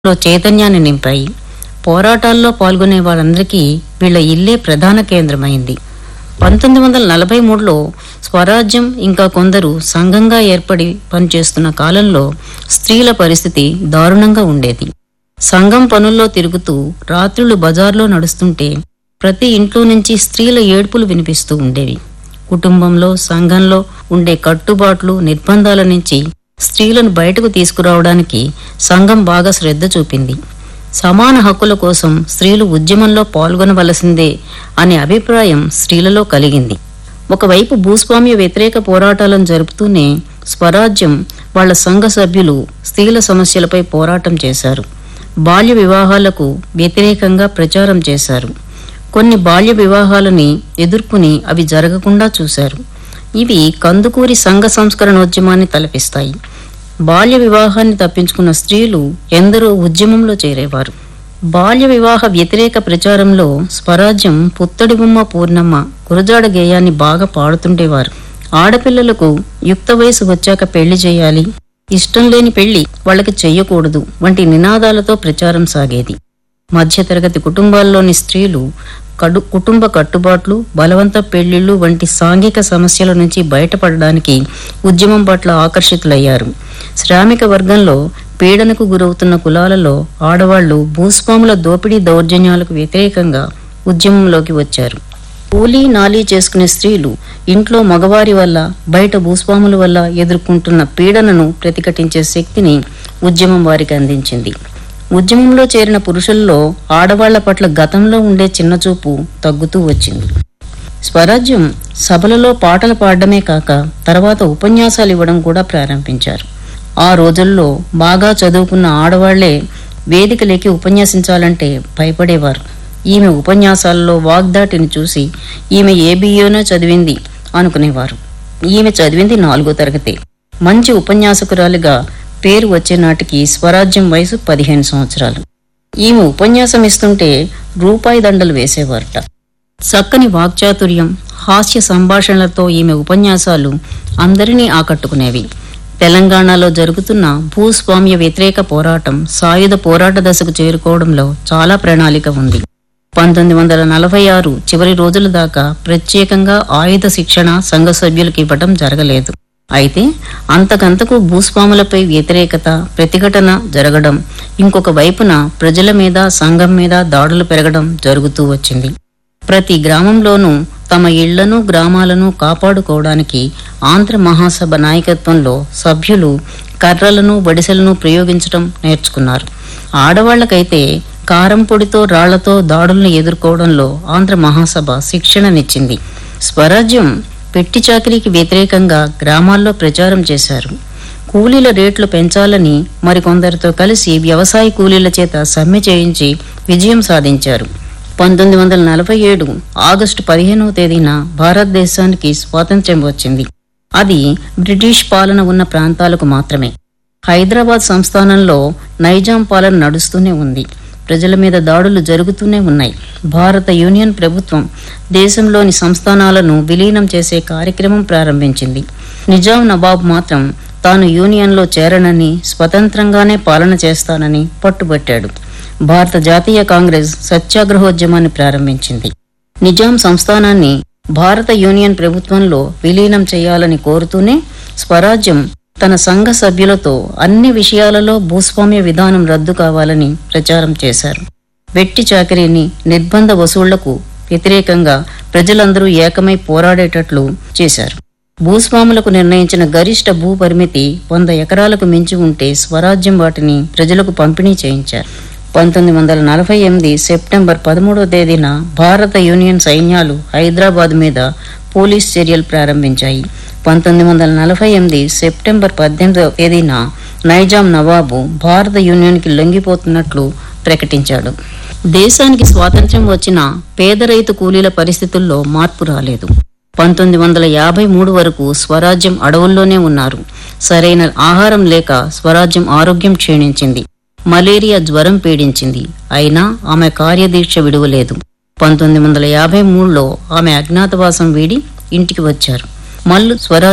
లో చైతన్యాన్ని నింపాయి పోరాటాల్లో పాల్గొనే వారందరికీ వీళ్ళ ఇల్లే ప్రధాన కేంద్రమైంది పంతొమ్మిది వందల నలభై మూడులో స్వరాజ్యం ఇంకా కొందరు సంఘంగా ఏర్పడి పనిచేస్తున్న కాలంలో స్త్రీల పరిస్థితి దారుణంగా ఉండేది సంఘం పనుల్లో తిరుగుతూ రాత్రులు బజార్లో నడుస్తుంటే ప్రతి ఇంట్లో నుంచి స్త్రీల ఏడ్పులు వినిపిస్తూ ఉండేవి కుటుంబంలో సంఘంలో ఉండే కట్టుబాట్లు నిర్బంధాల నుంచి స్త్రీలను బయటకు తీసుకురావడానికి సంఘం బాగా శ్రద్ధ చూపింది సమాన హక్కుల కోసం స్త్రీలు ఉద్యమంలో పాల్గొనవలసిందే అనే అభిప్రాయం స్త్రీలలో కలిగింది ఒకవైపు భూస్వామ్య వ్యతిరేక పోరాటాలను జరుపుతూనే స్వరాజ్యం వాళ్ళ సంఘ సభ్యులు స్త్రీల సమస్యలపై పోరాటం చేశారు బాల్య వివాహాలకు వ్యతిరేకంగా ప్రచారం చేశారు కొన్ని బాల్య వివాహాలని ఎదుర్కొని అవి జరగకుండా చూశారు ఇవి కందుకూరి సంఘ సంస్కరణోద్యమాన్ని తలపిస్తాయి బాల్య వివాహాన్ని తప్పించుకున్న స్త్రీలు ఎందరో ఉద్యమంలో చేరేవారు బాల్య వివాహ వ్యతిరేక ప్రచారంలో స్వరాజ్యం పుత్తడి బొమ్మ పూర్ణమ్మ గురజాడ గేయాన్ని బాగా పాడుతుండేవారు ఆడపిల్లలకు యుక్త వయసు వచ్చాక పెళ్లి చేయాలి ఇష్టం లేని పెళ్లి వాళ్ళకి చెయ్యకూడదు వంటి నినాదాలతో ప్రచారం సాగేది మధ్యతరగతి కుటుంబాల్లోని స్త్రీలు కడు కుటుంబ కట్టుబాట్లు బలవంత పెళ్లిళ్లు వంటి సాంఘిక సమస్యల నుంచి బయటపడడానికి ఉద్యమం పట్ల ఆకర్షితులయ్యారు శ్రామిక వర్గంలో పీడనకు గురవుతున్న కులాలలో ఆడవాళ్లు భూస్వాముల దోపిడీ దౌర్జన్యాలకు వ్యతిరేకంగా ఉద్యమంలోకి వచ్చారు కూలీ నాలీ చేసుకునే స్త్రీలు ఇంట్లో మగవారి వల్ల బయట భూస్వాముల వల్ల ఎదుర్కొంటున్న పీడనను ప్రతిఘటించే శక్తిని ఉద్యమం వారికి అందించింది ఉద్యమంలో చేరిన పురుషుల్లో ఆడవాళ్ల పట్ల గతంలో ఉండే చిన్నచూపు తగ్గుతూ వచ్చింది స్వరాజ్యం సభలలో పాటలు పాడడమే కాక తర్వాత ఉపన్యాసాలు ఇవ్వడం కూడా ప్రారంభించారు ఆ రోజుల్లో బాగా చదువుకున్న ఆడవాళ్లే వేదికలేకి ఉపన్యసించాలంటే భయపడేవారు ఈమె ఉపన్యాసాలలో వాగ్దాటిని చూసి ఈమె ఏ బియ్యోనో చదివింది అనుకునేవారు ఈమె చదివింది నాలుగో తరగతి మంచి ఉపన్యాసకురాలిగా పేరు వచ్చే నాటికి స్వరాజ్యం వయసు పదిహేను సంవత్సరాలు ఈమె ఉపన్యాసం ఇస్తుంటే రూపాయి దండలు వేసేవారట చక్కని వాక్చాతుర్యం హాస్య సంభాషణలతో ఈమె ఉపన్యాసాలు అందరినీ ఆకట్టుకునేవి తెలంగాణలో జరుగుతున్న భూస్వామ్య వ్యతిరేక పోరాటం సాయుధ పోరాట దశకు చేరుకోవడంలో చాలా ప్రణాళిక ఉంది పంతొమ్మిది వందల నలభై ఆరు చివరి రోజుల దాకా ప్రత్యేకంగా ఆయుధ శిక్షణ సంఘ సభ్యులకు ఇవ్వడం జరగలేదు అయితే అంతకంతకు భూస్వాములపై వ్యతిరేకత ప్రతిఘటన జరగడం ఇంకొక వైపున ప్రజల మీద సంఘం మీద దాడులు పెరగడం జరుగుతూ వచ్చింది ప్రతి గ్రామంలోనూ తమ ఇళ్లను గ్రామాలను కాపాడుకోవడానికి ఆంధ్ర మహాసభ నాయకత్వంలో సభ్యులు కర్రలను బడిసెలను ప్రయోగించడం నేర్చుకున్నారు ఆడవాళ్లకైతే కారం పొడితో రాళ్లతో దాడులను ఎదుర్కోవడంలో ఆంధ్ర మహాసభ శిక్షణనిచ్చింది స్వరాజ్యం పెట్టి చాకిరీకి వ్యతిరేకంగా గ్రామాల్లో ప్రచారం చేశారు కూలీల రేట్లు పెంచాలని మరికొందరితో కలిసి వ్యవసాయ కూలీల చేత సమ్మె చేయించి విజయం సాధించారు పంతొమ్మిది వందల నలభై ఏడు ఆగస్టు పదిహేనవ తేదీన భారతదేశానికి స్వాతంత్ర్యం వచ్చింది అది బ్రిటిష్ పాలన ఉన్న ప్రాంతాలకు మాత్రమే హైదరాబాద్ సంస్థానంలో నైజాం పాలన నడుస్తూనే ఉంది ప్రజల మీద దాడులు జరుగుతూనే ఉన్నాయి భారత యూనియన్ ప్రభుత్వం దేశంలోని సంస్థానాలను విలీనం చేసే కార్యక్రమం ప్రారంభించింది నిజాం నవాబ్ మాత్రం తాను యూనియన్లో చేరనని స్వతంత్రంగానే పాలన చేస్తానని పట్టుబట్టాడు భారత జాతీయ కాంగ్రెస్ సత్యాగ్రహోద్యమాన్ని ప్రారంభించింది నిజాం సంస్థానాన్ని భారత యూనియన్ ప్రభుత్వంలో విలీనం చేయాలని కోరుతూనే స్వరాజ్యం తన సంఘ సభ్యులతో అన్ని విషయాలలో భూస్వామ్య విధానం రద్దు కావాలని ప్రచారం చేశారు వెట్టి చాకరీని నిర్బంధ వసూళ్లకు వ్యతిరేకంగా ప్రజలందరూ ఏకమై పోరాడేటట్లు చేశారు భూస్వాములకు నిర్ణయించిన గరిష్ట భూ పరిమితి వంద ఎకరాలకు మించి ఉంటే స్వరాజ్యం వాటిని ప్రజలకు పంపిణీ చేయించారు పంతొమ్మిది వందల నలభై ఎనిమిది సెప్టెంబర్ పదమూడవ తేదీన భారత యూనియన్ సైన్యాలు హైదరాబాద్ మీద పోలీస్ చర్యలు ప్రారంభించాయి పంతొమ్మిది వందల నలభై ఎనిమిది సెప్టెంబర్ పద్దెనిమిదవ తేదీన నైజాం నవాబు భారత యూనియన్కి లొంగిపోతున్నట్లు ప్రకటించాడు దేశానికి స్వాతంత్ర్యం వచ్చిన పేద రైతు కూలీల పరిస్థితుల్లో మార్పు రాలేదు పంతొమ్మిది వందల యాభై మూడు వరకు స్వరాజ్యం అడవుల్లోనే ఉన్నారు సరైన ఆహారం లేక స్వరాజ్యం ఆరోగ్యం క్షీణించింది మలేరియా జ్వరం పీడించింది అయినా ఆమె కార్యదీక్ష విడువలేదు పంతొమ్మిది వందల యాభై మూడులో ఆమె అజ్ఞాతవాసం వీడి ఇంటికి వచ్చారు మల్లు స్వరాజ్యం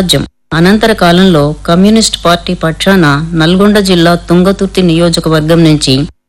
అనంతర కాలంలో కమ్యూనిస్ట్ పార్టీ పక్షాన నల్గొండ జిల్లా తుంగతుర్తి నియోజకవర్గం నుంచి